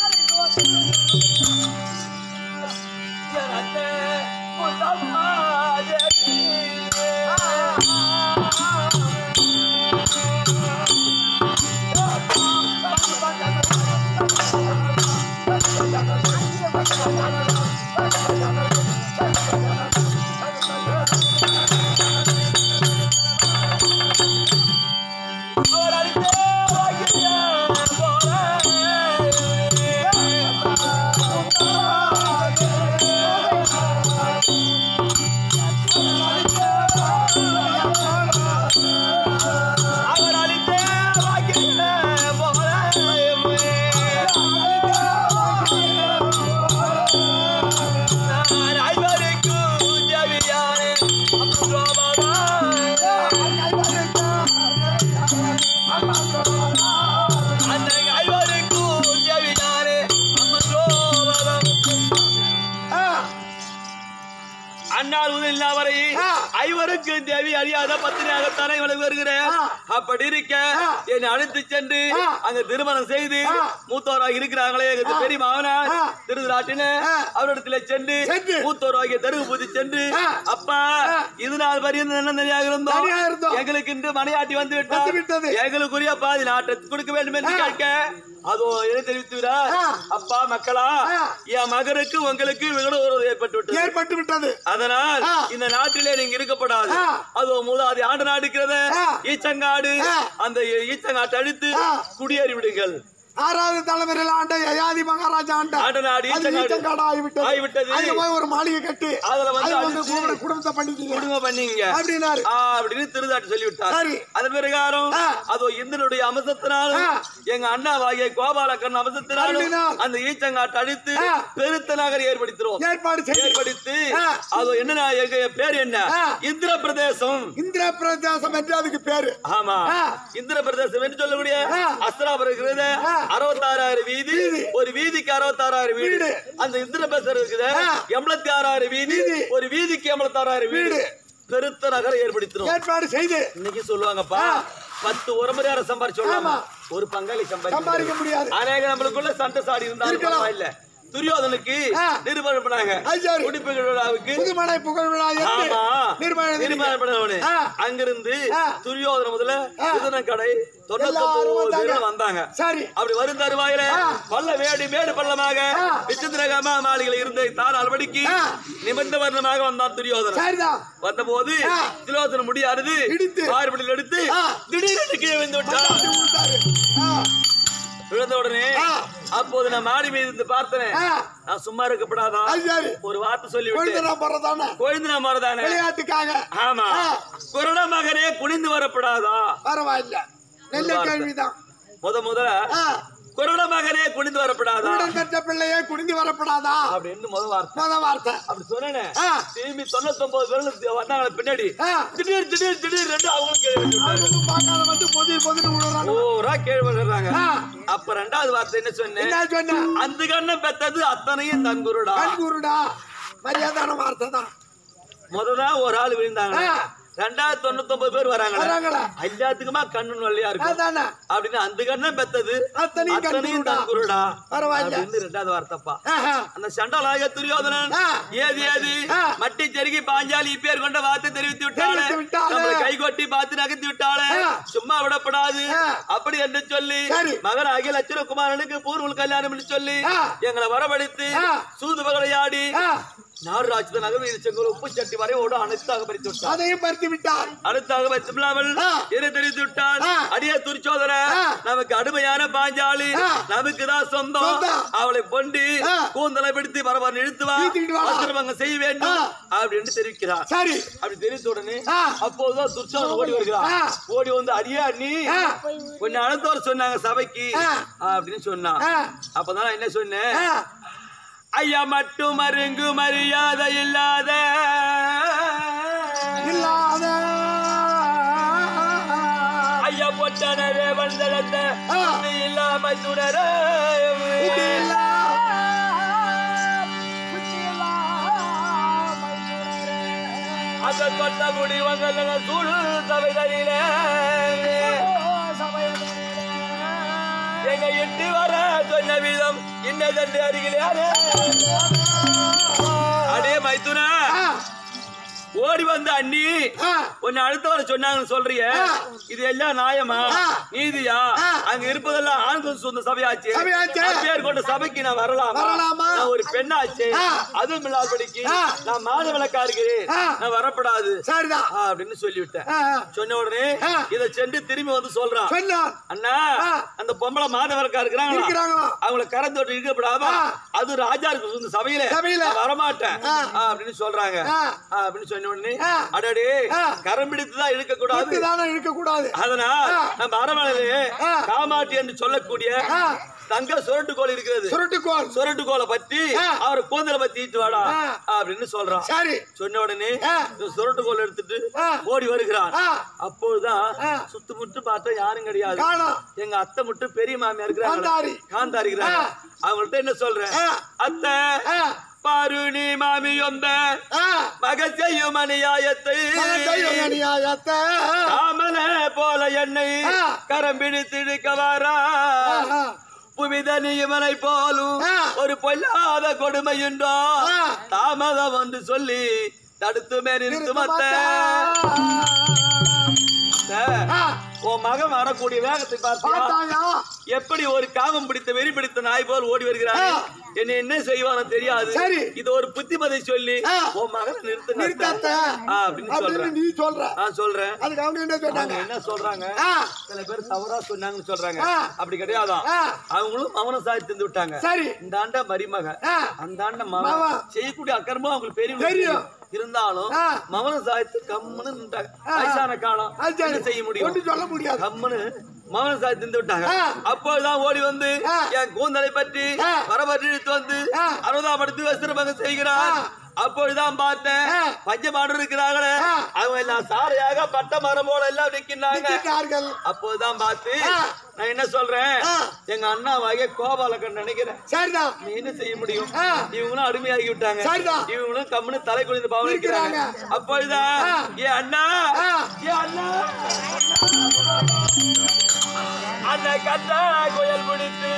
S1: எனக்கு முதலாவது அவர் அளித்த வாக்கிய போல யாருக்கும் தேவி அறியாத பத்தினியாகத்தானே இவளுக்கு வருகிறேன்
S2: ஆ.
S1: அப்படி இருக்க
S2: ஆ.
S1: என்னை அழைத்து சென்று
S2: ஆ.
S1: அங்க திருமணம் செய்து
S2: ஆ.
S1: மூத்தோராக இருக்கிறாங்களே எங்க
S2: ஆ.
S1: பெரிய மாவனார்
S2: ஆ.
S1: திருநாட்டின
S2: ஆ.
S1: அவரிடத்துல சென்று
S2: சென்று.
S1: மூத்தோராகிய தெருவு பூதி சென்று
S2: ஆ.
S1: அப்பா
S2: ஆ.
S1: இது நாள் வரையும் என்ன தனியாக இருந்தோம்
S2: தனியா இருந்தோம்.
S1: எங்களுக்கு இன்று மனையாட்டி வந்து
S2: வந்து
S1: விட்டார்
S2: விட்டது.
S1: எங்களுக்குரிய பாதி நாட்டை கொடுக்க வேண்டும் என்று
S2: ஆ.
S1: கேட்க அதோ என்ன தெரிவித்துகிறார்
S2: ஆ.
S1: அப்பா மக்களா
S2: ஆ.
S1: என் மகனுக்கு உங்களுக்கு விகட உறவு ஏற்பட்டு விட்டது
S2: ஏற்பட்டு விட்டது
S1: அதனால்
S2: ஆ.
S1: இந்த நாட்டிலே நீங்க இருக்கப்படாது
S2: ஆ.
S1: அது மூதாதி ஆண்டு நாடு இருக்கிறது
S2: ஆ.
S1: ஈச்சங்காடு
S2: ஆ.
S1: அந்த ஈச்சங்காட்டை அழித்து
S2: ஆ.
S1: குடியேறி விடுங்கள்
S2: ஆறாவது தலைமுறையில் ஆண்ட யயாதி மகாராஜா ஆண்ட
S1: ஆண்ட நாடு
S2: அது
S1: ஈச்சங்காடு.
S2: ஈச்சங்காடு ஆகிவிட்டது
S1: ஆகிவிட்டது.
S2: அதுல போய் ஒரு மாளிகை கட்டி
S1: அதுல வந்து
S2: அதுல வந்து
S1: அடிச்சு
S2: குடும்ப- குடும்பத்தை பண்ணிக்கீங்க
S1: குடும்பம் பண்ணீங்க
S2: அப்படின்னாரு
S1: ஆ, அப்படின்னு திருதாட்டி சொல்லிவிட்டார்
S2: சரி.
S1: அதன் பிரகாரம்
S2: ஆ.
S1: அதோ இந்திரனுடைய அம்சத்தினாலும்
S2: ஆ.
S1: எங்க அண்ணாவாகிய கோபாலக்கண்ணன் அம்சத்தினாலும்
S2: அருளினால்.
S1: அந்த ஈச்சங்காட்டை அழித்து
S2: ஆ.
S1: பெருத்த நகர் ஏற்படுத்துறோம்
S2: ஏற்பாடு செய்து
S1: ஏற்படுத்தி
S2: ஆ.
S1: அதோ என்ன எங்க பேர் என்ன
S2: ஆ.
S1: இந்திர பிரதேசம்
S2: இந்திர பிரதேசம் என்று அதுக்கு பேரு
S1: ஆமா
S2: ஆ.
S1: இந்திர பிரதேசம் என்று சொல்லக்கூடிய
S2: ஆ.
S1: அஸ்திராபுரம் இருக்கிறது
S2: ஆ.
S1: அறுபத்தாறாயிரம் வீதி
S2: வீதி.
S1: ஒரு வீதிக்கு அறுபத்தாறாயிரம் வீடு
S2: வீடு.
S1: அந்த இந்திர பிரதேசம் இருக்குது
S2: ஆ.
S1: எண்பத்தி ஆறாயிரம் வீதி
S2: வீதி.
S1: ஒரு வீதிக்கு எண்பத்தாறாயிரம் வீடு
S2: வீடு.
S1: பெருத்த நகரம் ஏற்படுத்தினோம்
S2: ஏற்பாடு செய்து
S1: இன்னைக்கு சொல்லுவாங்கப்பா
S2: ஆ.
S1: பத்து உரமுறையார சம்பாரிச்சு சொல்லுவாங்க
S2: ஆமா.
S1: ஒரு பங்காளி
S2: சம்பாதிக்க
S1: சம்பாதிக்க
S2: முடியாது
S1: அநேக நம்மளுக்குள்ள சண்டை சாடி இருந்தாலும்
S2: இருக்கலாம்.
S1: பரவாயில்ல துரியோதனுக்கு
S2: ஆ.
S1: நிருபணம் பண்ணாங்க
S2: அது சரி.
S1: குடிப்பு விழாவுக்கு
S2: புதுமனை புகழ் விழா என்று
S1: ஆமா
S2: நிர்மாணம்
S1: நிர்மாணம் பண்ணவனு
S2: ஆ.
S1: அங்கிருந்து
S2: ஆ.
S1: துரியோதன முதல்ல
S2: ஆ.
S1: இதுன கடை
S2: எல்லாரும்
S1: தொண்ணூத்தி
S2: வந்தாங்க.
S1: பேரும் வந்தாங்க
S2: சரி
S1: அப்படி வரும் தருவாயில
S2: ஆ.
S1: பல்ல வேடி மேடு பள்ளமாக
S2: ஆ.
S1: விசித்திரகமா மாளிகையில் இருந்த தார் அல்படிக்கு
S2: ஆ.
S1: நிமிர்ந்த வர்ணமாக வந்தான் துரியோதனன்
S2: சரிதான்
S1: வந்த போது
S2: ஆ.
S1: துரியோதன முடியாதது
S2: இடித்து.
S1: பார்படியில் எடுத்து
S2: ஆ.
S1: திடீரென்று கீழே விழுந்து விட்டான்
S2: விட்டாரு. ஆ,
S1: விழுந்த உடனே
S2: ஆ.
S1: அப்போது நான் மாடி மீது இருந்து பார்த்தேன்
S2: ஆ,
S1: நான் சும்மா இருக்கப்படாதா
S2: அது சரி
S1: ஒரு வார்த்தை சொல்லி
S2: குழந்தை
S1: விட்டேன்
S2: நான் போறதானே
S1: கொழுந்து நான் மறதானே
S2: விளையாட்டுக்காக
S1: ஆமா
S2: ஆ.
S1: கொரோனா மகனே குனிந்து வரப்படாதா
S2: பரவாயில்ல நல்ல
S1: வார்த்தை.
S2: கேள்விதான்
S1: முத முத
S2: ஆ,
S1: கொரோனா மகனே குனிந்து வரப்படாதா
S2: உடன் பெற்ற பிள்ளையே குடிந்து வரப்படாதா
S1: அப்படின்னு முத வார்த்தை
S2: முத வார்த்தை
S1: அப்படி சொன்னேனே
S2: ஆ,
S1: திரும்பி தொண்ணூத்தொன்பது பேர் வந்தாங்க பின்னாடி
S2: ஆ,
S1: திடீர் திடீர் திடீர் ரெண்டு அவங்களும் கேள்வி விட்டாங்க
S2: அவனும் பார்க்காத வந்து பொதி பொதின்னு விழுறாங்க
S1: ஓரா கேள்வி வர்றாங்க
S2: ஆ,
S1: அப்ப ரெண்டாவது வார்த்தை என்ன சொன்னேன்
S2: என்ன சொன்ன
S1: அந்த கண்ணம் பெத்தது அத்தனையும் தன் குருடா
S2: கண்கூருடா மரியாதான வார்த்தை தான்
S1: முததான் ஒரு ஆள் விழுந்தாங்க
S2: ஆ.
S1: ரெண்டாயிரத்தி தொண்ணூத்தி ஒன்பது பேர் வராங்க
S2: வராங்களா
S1: எல்லாத்துக்குமா கண்ணு வழியா இருக்கும்
S2: அதானே
S1: அப்படின்னு அந்த கண்ணம் பெத்தது
S2: அத்தனையும்
S1: அத்தனையும்
S2: கண்குருடா.
S1: தன் குருடா
S2: பரவாயில்ல
S1: அப்படின்னு ரெண்டாவது வார்த்தைப்பா
S2: ஆஹா,
S1: அந்த சண்டலாக துரியோதனன்
S2: ஆ.
S1: ஏது ஏது
S2: ஆ.
S1: மட்டி செருகி பாஞ்சாலி இப்பேர் கொண்ட வார்த்தை தெரிவித்து விட்டாளே
S2: தெரிவித்து விட்டாளே.
S1: நம்மளை கை கொட்டி பார்த்து நகர்த்தி விட்டாளே
S2: ஆ.
S1: சும்மா விடப்படாது
S2: ஆ.
S1: அப்படி என்று சொல்லி
S2: சரி.
S1: மகன் அகில லட்சுமகுமாரனுக்கு பூர்வல் கல்யாணம் என்று சொல்லி
S2: ஆ.
S1: எங்களை வரவழைத்து
S2: ஆ.
S1: சூது பகலையாடி
S2: ஆ,
S1: நாடு ராஜ்யத்தை நகர் செங்கோல் உப்பு சட்டி வரை ஓட அனைத்தாக பறித்து விட்டார்
S2: அதையும் பருத்தி விட்டார்
S1: அடுத்தாக வைத்துள்ளாமல்
S2: ஆ.
S1: என்ன தெரிவித்து விட்டார்
S2: ஆ.
S1: அடிய துரிச்சோதன
S2: ஆ.
S1: நமக்கு அடிமையான பாஞ்சாலி
S2: ஆ.
S1: நமக்கு தான் சொந்தம்
S2: சொந்தம்.
S1: அவளை கொண்டு
S2: ஆ.
S1: கூந்தலை பிடித்து பரபர இழுத்து வா
S2: இழுத்துக்கிட்டு வா.
S1: வஸ்திரபங்க செய்ய வேண்டும்
S2: ஆ.
S1: அப்படின்னு தெரிவிக்கிறார்
S2: சரி
S1: அப்படி தெரிவித்த உடனே
S2: ஆ.
S1: அப்போதுதான் துர்ச்சோதன் ஓடி வருகிறார்
S2: ஆ.
S1: ஓடி வந்து அடியே அண்ணி
S2: ஆ,
S1: கொஞ்சம் அழுத்தவர் சொன்னாங்க சபைக்கு
S2: ஆ.
S1: அப்படின்னு சொன்னான்
S2: ஆ,
S1: அப்பதான் நான் என்ன சொன்னேன்
S2: ஆ,
S1: ஐயா மட்டும் மருங்கு மரியாதை இல்லாத
S2: இல்லாத
S1: ஐயா பொட்டனவே வந்தளத்த
S2: ஆ.
S1: புத்தி இல்லாம சுடர
S2: புத்தி இல்லா.
S1: அந்த கொட்ட முடி வந்தல சூழ் சபைகளில எங்க எட்டு வர சொன்ன விதம் இன்னதென்று அருகிலே அடே மைத்துனா
S2: ஆ,
S1: ஓடி வந்த அண்ணி
S2: ஆ,
S1: உன்னை அடுத்தவரை சொன்னாங்கன்னு சொல்றிய
S2: ஆ.
S1: இது எல்லாம் நியாயமா
S2: ஆ.
S1: நீதியா
S2: ஆ.
S1: அங்க இருப்பதெல்லாம் ஆண்கள் சொந்த சபையாச்சு
S2: சபையாச்சு.
S1: பேர் கொண்ட சபைக்கு நான் வரலாமா
S2: வரலாமா?
S1: நான் ஒரு பெண்ணாச்சு
S2: ஆ.
S1: அதுவும் இல்லாதபடிக்கு
S2: ஆ.
S1: நான் மாத விளக்கா இருக்கிறேன்
S2: ஆ.
S1: நான் வரப்படாது
S2: சரிதான்
S1: ஆ, அப்படின்னு சொல்லிவிட்டேன்
S2: ஆ, ஆ,
S1: சொன்ன உடனே
S2: ஆ.
S1: இதை சென்று திரும்பி வந்து சொல்றான்
S2: சொன்னான்
S1: அண்ணா
S2: ஆ.
S1: அந்த பொம்பளை மாதவரக்கா இருக்கிறாங்களா
S2: இருக்கிறாங்களா
S1: அவங்கள கரந்து விட்டு இருக்கப்படாம
S2: ஆ.
S1: அது ராஜா இருக்கு இந்த சபையில
S2: சபையில.
S1: நான் வரமாட்டேன்
S2: ஆ.
S1: ஆ, அப்படின்னு சொல்றாங்க
S2: ஆ.
S1: ஆ, அப்படின்னு சொன்ன உடனே
S2: ஆ.
S1: அடடே
S2: ஆ.
S1: கரம் பிடித்து தான் இழுக்க கூடாது
S2: தானே இருக்க கூடாது
S1: அதனால்
S2: ஆ.
S1: நம்ம அரமனையிலே
S2: ஆ.
S1: காமாட்டி என்று சொல்லக்கூடிய
S2: ஆ.
S1: தங்க சுரட்டுக்கோள் இருக்கிறது
S2: சுருட்டுக்கோள்
S1: சுரட்டுக்கோளை பத்தி
S2: ஆ.
S1: அவர் கூந்தலை பத்தி ஈட்டு வாடா
S2: ஆ.
S1: அப்படின்னு சொல்றான்
S2: சரி
S1: சொன்ன உடனே
S2: ஆ.
S1: இந்த சுரட்டுக்கோள் எடுத்துட்டு
S2: ஆ.
S1: ஓடி வருகிறான்
S2: ஆ,
S1: அப்பொழுதுதான்
S2: ஆ.
S1: சுத்து முட்டு பார்த்தா யாரும் கிடையாது
S2: காணோம்
S1: எங்க அத்தை மட்டும் பெரிய மாமியா இருக்கிறாங்க
S2: காந்தாரி.
S1: காந்தாரி இருக்கிறாங்க
S2: ஆ.
S1: அவங்கள்ட்ட என்ன சொல்றேன்
S2: ஆ.
S1: அத்தை
S2: ஆ,
S1: பாருணி மாமி வந்த
S2: ஆ,
S1: மக செய்யும் அநியாயத்தை
S2: மகன் செய்யும் அநியாயத்தை.
S1: காமன போல என்னை
S2: ஆ.
S1: கரம் பிடித்திருக்க வாரா
S2: ஆஹா.
S1: புவிதனி இவனை போலும்
S2: ஆ.
S1: ஒரு பொல்லாத கொடுமையுண்டோ
S2: ஆ.
S1: தாமதம் வந்து சொல்லி தடுத்துமே நிறுத்து மத்த
S2: ஆ,
S1: உன் மகன் வரக்கூடிய வேகத்தை பார்த்தியா
S2: பார்த்தாயா?
S1: எப்படி ஒரு காமம் பிடித்த வெறி பிடித்த நாய் போல் ஓடி வருகிறான்
S2: ஆ.
S1: என்ன என்ன செய்வானோ தெரியாது
S2: சரி.
S1: இது ஒரு புத்திமதி சொல்லி
S2: ஆ.
S1: உன் மகனை நிறுத்து
S2: நிறுத்தாத்த.
S1: அப்படின்னு
S2: அப்படின்னு
S1: சொல்றேன்
S2: நீ சொல்ற
S1: நான் சொல்றேன்
S2: அதுக்கு அவங்க என்ன சொன்னாங்க
S1: அவங்க என்ன சொல்றாங்க
S2: ஆ,
S1: சில பேர் தவறா சொன்னாங்கன்னு சொல்றாங்க
S2: ஆ.
S1: அப்படி கிடையாதான்
S2: ஆ,
S1: அவங்களும் மௌன சாதி தந்து விட்டாங்க
S2: சரி
S1: இந்த ஆண்ட மருமக
S2: ஆ,
S1: அந்த ஆண்ட மகன்
S2: மகன்.
S1: செய்யக்கூடிய அக்கறமும் அவங்களுக்கு பெரிய
S2: தெரியும்.
S1: இருந்தாலும்
S2: ஆ.
S1: மௌன சாதித்து கம்முன்னு நின்றாங்க
S2: ஆ.
S1: வயசான காலம்
S2: அது சரி.
S1: என்ன செய்ய முடியும்
S2: ஒண்ணும் சொல்ல முடியாது
S1: கம்முன்னு மௌன சாதி திந்து விட்டாங்க
S2: ஆ.
S1: அப்போதுதான் ஓடி வந்து
S2: ஆ.
S1: என் கூந்தலை பற்றி
S2: ஆ.
S1: வரபற்றி இழுத்து வந்து
S2: ஆ.
S1: அறுபதாம் படுத்து வஸ்திரமாக செய்கிறார்
S2: ஆ.
S1: அப்பொழுதுதான் பார்த்தேன்
S2: ஆ.
S1: பஞ்சமாடு இருக்கிறாங்களே
S2: ஆ.
S1: அவங்க எல்லாம் சாரையாக பட்ட மரம் போல எல்லாம் நிக்கிறாங்க
S2: நிற்கிறார்கள்.
S1: அப்போதுதான் பார்த்து
S2: ஆ.
S1: நான் என்ன சொல்றேன்
S2: ஆ.
S1: எங்க அண்ணாவாகிய கோபாலக்கன் நினைக்கிறேன்
S2: சரிதான்
S1: நீ என்ன செய்ய முடியும்
S2: ஆ.
S1: இவங்களும் அடிமையாகி விட்டாங்க
S2: சரிதான்.
S1: இவங்களும் கம்முன்னு தலை குளிந்து பாவம் இருக்கிறாங்க
S2: இருக்கிறாங்க.
S1: அப்பொழுதுதான்
S2: ஆ.
S1: ஏ அண்ணா
S2: ஆ.
S1: ஏ அண்ணா அண்ணா கண்ணா கோயில் முடித்து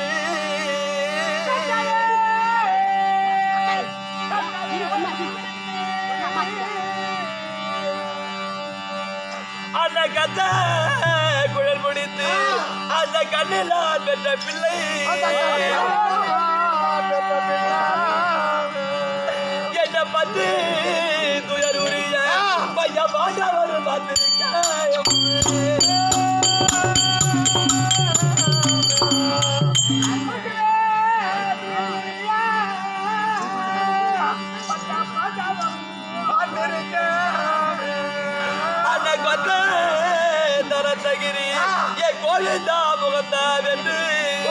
S1: அந்த கத்த குழல் முடித்து அந்த கண்ணில் பெற்ற பிள்ளை என்ன பத்து துயர் உரிய பைய பாண்டவர் அந்த கொத்த தரத்தகிரி ஏ கோவிந்தா முகத்தா வென்று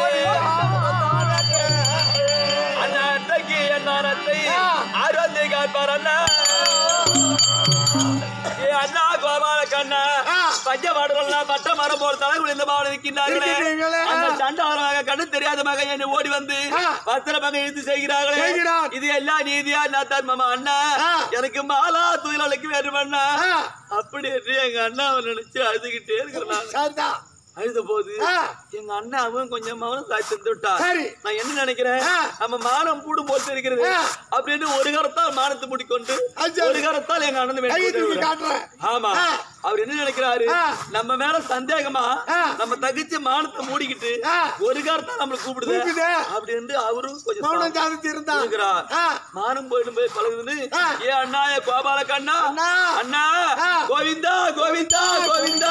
S1: அந்த அன்றைக்கு என் மனத்தை ஆரோத்தி காப்பார் அண்ணா ஏ அண்ணா கோபால கண்ணா பஞ்ச மாடுகள்லாம் பட்ட மரம் போல் தலை குளிர்ந்த மாடு இருக்கின்றார்களே
S2: இருக்கின்றீர்களே.
S1: அந்த சண்டாளமாக கண்ணு தெரியாத மகன் என்னை ஓடி வந்து
S2: ஆ.
S1: பத்திர மகன் இழுத்து செய்கிறார்களே
S2: செய்கிறார்.
S1: இது எல்லாம் நீதியா நான் தர்மமா அண்ணா
S2: ஆ.
S1: எனக்கு மாலா துயிலுக்கு வேண்டும் அண்ணா
S2: ஆ,
S1: அப்படி என்று எங்க அண்ணாவை நினைச்சு அழுதுகிட்டே இருக்கிறேன் நான்.
S2: சரிதான்
S1: அழுத போது
S2: ஆ,
S1: எங்க அண்ணன் அவன் கொஞ்சம் மௌனம் சாய்த்து விட்டான்
S2: சரி.
S1: நான் என்ன நினைக்கிறேன்
S2: ஆ.
S1: நம்ம மானம் பூடும் போட்டு இருக்கிறது
S2: ஆ.
S1: அப்படின்னு ஒரு கரத்தால் மானத்தை முடிக்கொண்டு
S2: அது சரி.
S1: ஒரு கரத்தால் எங்க அண்ணன் மேல
S2: கை
S1: போட்டு
S2: தூக்கி
S1: விடுறான்.
S2: காட்டுறேன்
S1: ஆமா
S2: ஆ.
S1: அவர் என்ன நினைக்கிறாரு
S2: ஆ.
S1: நம்ம மேல சந்தேகமா
S2: ஆ.
S1: நம்ம தகிச்சு மானத்தை மூடிக்கிட்டு
S2: ஆ.
S1: ஒரு கரத்தால் நம்மள கூப்பிடுது
S2: கூப்பிடுது.
S1: அப்படின்னு அவரும் கொஞ்சம்
S2: மௌனம் சாதித்து இருந்தான்
S1: இருக்கிறார்
S2: ஆ,
S1: மானம் போயிடும் போய் பழகுது
S2: ஆ.
S1: ஏ அண்ணா ஏ கோபால கண்ணா
S2: அண்ணா.
S1: அண்ணா
S2: ஆ.
S1: கோவிந்தா கோவிந்தா கோவிந்தா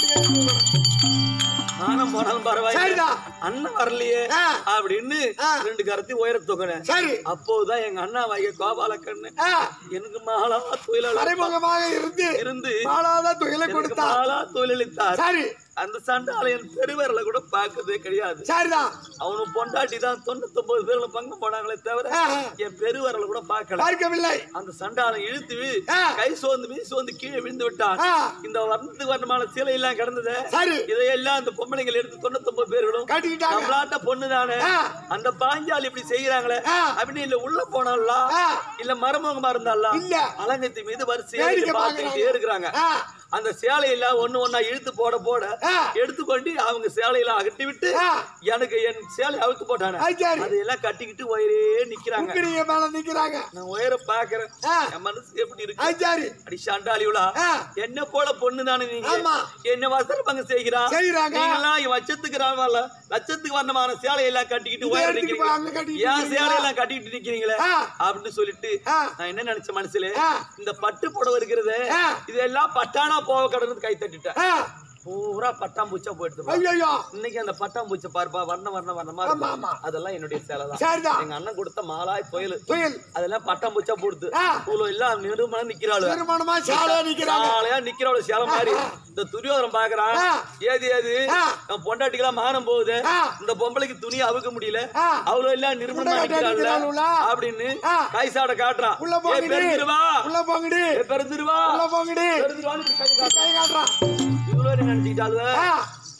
S1: மானம் போனாலும் பரவாயில்ல
S2: சரிதான்.
S1: அண்ணன் வரலையே
S2: ஆ.
S1: அப்படின்னு
S2: ஆ.
S1: ரெண்டு கரத்தையும் உயர தொகுனேன்
S2: சரி
S1: அப்போதான் எங்க அண்ணா வாங்க கோபால கண்ணு
S2: ஆ,
S1: எனக்கு மாலா தொழிலாளர்
S2: மறைமுகமாக இருந்து
S1: இருந்து
S2: மாலாத துயிலை
S1: எனக்கு
S2: கொடுத்தார்
S1: மாலா தொழிலளித்தார்
S2: சரி
S1: அந்த சண்டாலயன் பெருவரல கூட பார்க்கறதே கிடையாது
S2: சரிதான்
S1: அவனு பொண்டாட்டி தான் தொண்ணூத்தி ஒன்பது பேர்ல பங்கு போனாங்களே தவிர
S2: ஆ, ஆ.
S1: என் பெருவரல கூட பார்க்கல
S2: பார்க்கவில்லை
S1: அந்த சண்டாளன் இழுத்து வி-
S2: ஆ.
S1: கை சோர்ந்து மீ சோர்ந்து கீழே விழுந்து விட்டான்
S2: ஆ,
S1: இந்த வர்ணத்துக்கு வர்ணமான சீலை எல்லாம் கிடந்தது
S2: சரி
S1: இதையெல்லாம் அந்த பொம்பளைங்கள் எடுத்து தொண்ணூத்தி ஒன்பது பேர்களும்
S2: கட்டிக்கிட்டாங்க
S1: நம்மளாட்ட பொண்ணு தானே
S2: ஆ.
S1: அந்த பாஞ்சாலி இப்படி செய்யறாங்களே
S2: ஆ.
S1: அப்படின்னு இல்ல உள்ள போனால
S2: ஆ.
S1: இல்ல மரமுகமா இருந்தால
S2: இல்ல.
S1: அலங்கத்தி மீது வரிசையா
S2: வேடிக்கை
S1: பார்த்துக்கிட்டே இருக்கிறாங்க
S2: ஆ,
S1: அந்த சேலையெல்லாம் ஒண்ணு ஒண்ணா இழுத்து போட போட
S2: ஆ.
S1: எடுத்துக்கொண்டு அவங்க சேலையெல்லாம் அகட்டி விட்டு
S2: ஆ.
S1: எனக்கு என் சேலை அவுத்து போட்டானே
S2: அது சரி
S1: அதையெல்லாம் கட்டிக்கிட்டு ஒயரே நிக்கிறாங்க
S2: உக்கிரிங்க மேல நிக்கிறாங்க
S1: நான் உயர பாக்குறேன்
S2: ஆ.
S1: என் மனசு எப்படி இருக்கு
S2: அது சரி
S1: அடி சாண்டாளிவுலா
S2: ஆ.
S1: என்ன போல பொண்ணு தானே நீங்க
S2: ஆமா.
S1: என்ன வசர பங்கு செய்கிறா
S2: செய்றாங்க.
S1: நீங்களாம் இவன் லட்சத்துக்கு ராமல்ல லட்சத்துக்கு வர்ணமான சேலையெல்லாம் கட்டிக்கிட்டு
S2: இதை
S1: உயர
S2: எடுத்துட்டு
S1: நிக்கிறீங்க
S2: போய் அங்க கட்டிக்கிட்டு
S1: ஏன்
S2: நிக்கிறீங்களா?
S1: சேலையெல்லாம் கட்டிக்கிட்டு நிக்கிறீங்களே
S2: ஆ.
S1: அப்படின்னு சொல்லிட்டு
S2: ஆ.
S1: நான் என்ன நினைச்ச மனசுல
S2: ஆ.
S1: இந்த பட்டு புடவை இருக்கிறது
S2: ஆ.
S1: இதெல்லாம் பட்டானா போக கடந்து கை தட்டிட்டேன்
S2: ஆ,
S1: பூரா பட்டாம்பூச்சா போயிடுது
S2: ஐயோ
S1: இன்னைக்கு அந்த பட்டாம்பூச்சை பார்ப்பா வர்ண வர்ண வர்ணமா
S2: ஆமா,
S1: இருக்கும்.
S2: ஆமா.
S1: அதெல்லாம் என்னுடைய சேலை தான்
S2: சரிதான்
S1: எங்க அண்ணன் கொடுத்த மாலாய் புயல்
S2: புயல்
S1: அதெல்லாம் பட்டாம்பூச்சா போடுது
S2: ஆ.
S1: இவ்வளவு எல்லாம் நிருமணம் நிக்கிறாள்
S2: திருமணமா சாலையா நிக்கிறாங்க
S1: சாலையா நிக்கிறவள சேலை மாதிரி இந்த துரியோதனம் பாக்குறான்
S2: ஆ.
S1: ஏது ஏது
S2: ஆ.
S1: நம்ம பொண்டாட்டிக்கெல்லாம் மானம் போகுது
S2: ஆ.
S1: இந்த பொம்பளைக்கு துணியை அவுக்க முடியல
S2: ஆ.
S1: அவ்வளவு எல்லாம் நிருமணமா
S2: உள்ள கட்டி
S1: நிக்கிறாள்ல
S2: நிக்கிறாளுல.
S1: அப்படின்னு
S2: ஆ.
S1: கைசாட காட்டுறான்
S2: உள்ள
S1: ஏ
S2: போங்கடி
S1: பெருந்துருவா
S2: உள்ள போங்கடி
S1: ஏ பெருந்துருவா
S2: உள்ள போங்கடி
S1: பெருந்துருவான்னு இப்படி கை காட்டுறான்.
S2: கை காட்டுறான்
S1: இவ்வளவு என்ன நினைச்சுக்கிட்டாளுவ
S2: ஆ,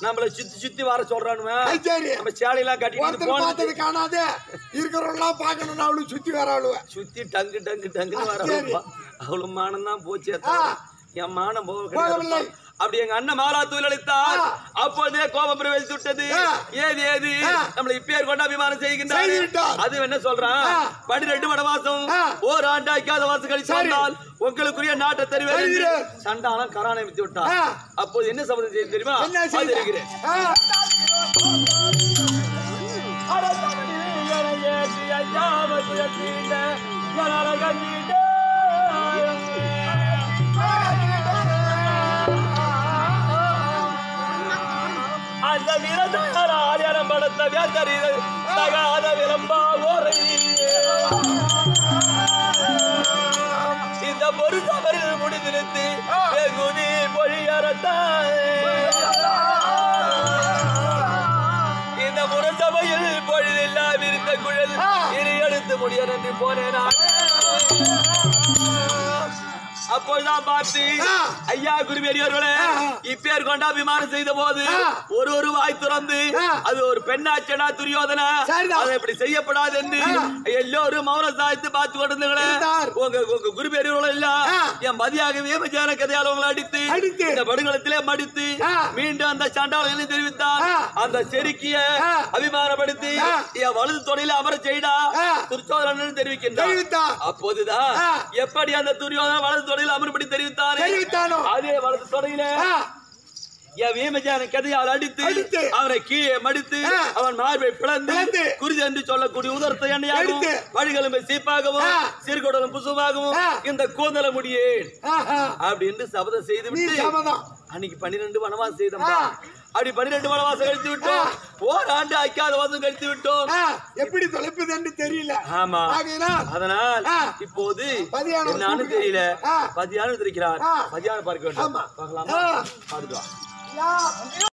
S1: நம்மள சுத்தி சுத்தி வர சொல்றானுவ
S2: அது சரி
S1: நம்ம சேலையெல்லாம் கட்டிட்டு
S2: ஒருத்தர்
S1: போன
S2: பார்த்தது காணாது இருக்கிறவங்களாம் பார்க்கணும்னு அவளுக்கு சுத்தி வர அவளுவ
S1: சுத்தி டங்கு டங்கு டங்குன்னு வர
S2: சரி.
S1: அவ்வளவு மானம் தான் போச்சு
S2: ஆ.
S1: என் மானம் போக
S2: போகவில்லை.
S1: கிடையாது. அப்படி எங்க அண்ணன் மாலா தூயில் அளித்தார்
S2: ஆ.
S1: அப்போதே கோபம் பிரவேசி விட்டது
S2: ஆ.
S1: ஏது ஏது
S2: ஆ.
S1: நம்மளை இப்பேர் கொண்டு அபிமானம் செய்கின்றார்
S2: செய்து விட்டார்.
S1: அது என்ன சொல்றான்
S2: ஆ.
S1: பன்னிரெண்டு வனவாசம்
S2: ஆ.
S1: ஓர் ஆண்டாய்க்காத வாசம் கழிச்சு
S2: சரி.
S1: வந்தால் உங்களுக்குரிய நாட்டை தெரிவேன் என்று
S2: தெரிகிறேன்.
S1: சண்டாளம் கரானை வித்து விட்டார்
S2: ஆ.
S1: அப்போது என்ன சபதம் செய்து தெரியுமா
S2: என்ன
S1: அது
S2: செய்த
S1: இருக்கிறேன்
S2: ஆ,
S1: அந்த விரதாரம் படுத்த வேந்தரில் தகாத விளம்பா ஓரை இந்த பொரு தவறில் முடிந்திருத்து வெகுதி பொழியறத்தான் இந்த முரசபையில் பொழுதெல்லாம் இருந்த குழல் இரு எடுத்து முடிய நன்றி போனேன் நான். அப்போதுதான் பார்த்து
S2: ஆ.
S1: ஐயா குருபெரியவர்களே
S2: ஆ.
S1: இப்பேர் கொண்டா விமானம் செய்த போது
S2: ஆ.
S1: ஒரு ஒரு வாய் துறந்து
S2: ஆ.
S1: அது ஒரு பெண்ணாச்சனா துரியோதனா
S2: சரிதான்.
S1: அதை இப்படி செய்யப்படாது என்று
S2: ஆ.
S1: எல்லோரும் மௌன சாய்த்து பார்த்து கொண்டிருந்தீங்களே
S2: இருந்தார்.
S1: உங்க உங்க குருபெரியவர்கள் எல்லாம்
S2: ஆ.
S1: என் மதியாகவே மஜான கதையால் உங்களை அடித்து
S2: அடித்து.
S1: இந்த படுகளத்திலே மடித்து
S2: ஆ.
S1: மீண்டும் அந்த சண்டாளனை தெரிவித்தார்
S2: ஆ.
S1: அந்த செருக்கிய
S2: ஆ.
S1: அபிமானப்படுத்தி
S2: ஆ.
S1: என் வலது தொடையில அமர செய்டா
S2: ஆ.
S1: துரிச்சோதனன் தெரிவிக்கின்றார்
S2: தெரிவித்தார்.
S1: அப்போதுதான்
S2: ஆ.
S1: எப்படி அந்த துரியோதன வலது தொடையில அமர்படி தெரிவித்தானே
S2: தெரிவித்தானோ?
S1: அதே வலது தொடையில
S2: ஆ,
S1: என் வீமஜான கதையால் அடித்து
S2: அடித்து.
S1: அவனை கீழே மடித்து
S2: ஆ.
S1: அவன் மார்பை பிளந்து
S2: பிளந்து.
S1: குருதி என்று சொல்லக்கூடிய உதரத்தை எண்ணெயாகவும்
S2: எடுத்து.
S1: வழிகளும் சீப்பாகவும்
S2: ஆ.
S1: சிறுகுடலும் புசுமாகவும்
S2: ஆ.
S1: இந்த கூந்தல முடியேன்
S2: ஆஹா.
S1: அப்படின்னு சபதம் செய்து
S2: நீ
S1: விட்டு
S2: சமதம்
S1: அன்னைக்கு பன்னிரெண்டு வனவாசம் செய்தோம்பா
S2: ஆ.
S1: அப்படி பன்னிரெண்டு வனவாசம் கழித்து விட்டோம் ஓராண்டு ஐக்காத வாசம் கழித்து விட்டோம்
S2: ஆ, எப்படி தொலைப்பது என்று தெரியல
S1: ஆமா
S2: ஆகையினால்
S1: அதனால்
S2: ஆ.
S1: இப்போது
S2: பதியானம்
S1: என்னான்னு
S2: கூப்பிடு.
S1: தெரியல
S2: ஆ.
S1: பதியானம் இருக்கிறார்
S2: ஆ.
S1: பதியானம் பார்க்க வேண்டும்
S2: ஆமா.
S1: பார்க்கலாமா
S2: ஆ.
S1: பார்க்கலாம்
S2: யா.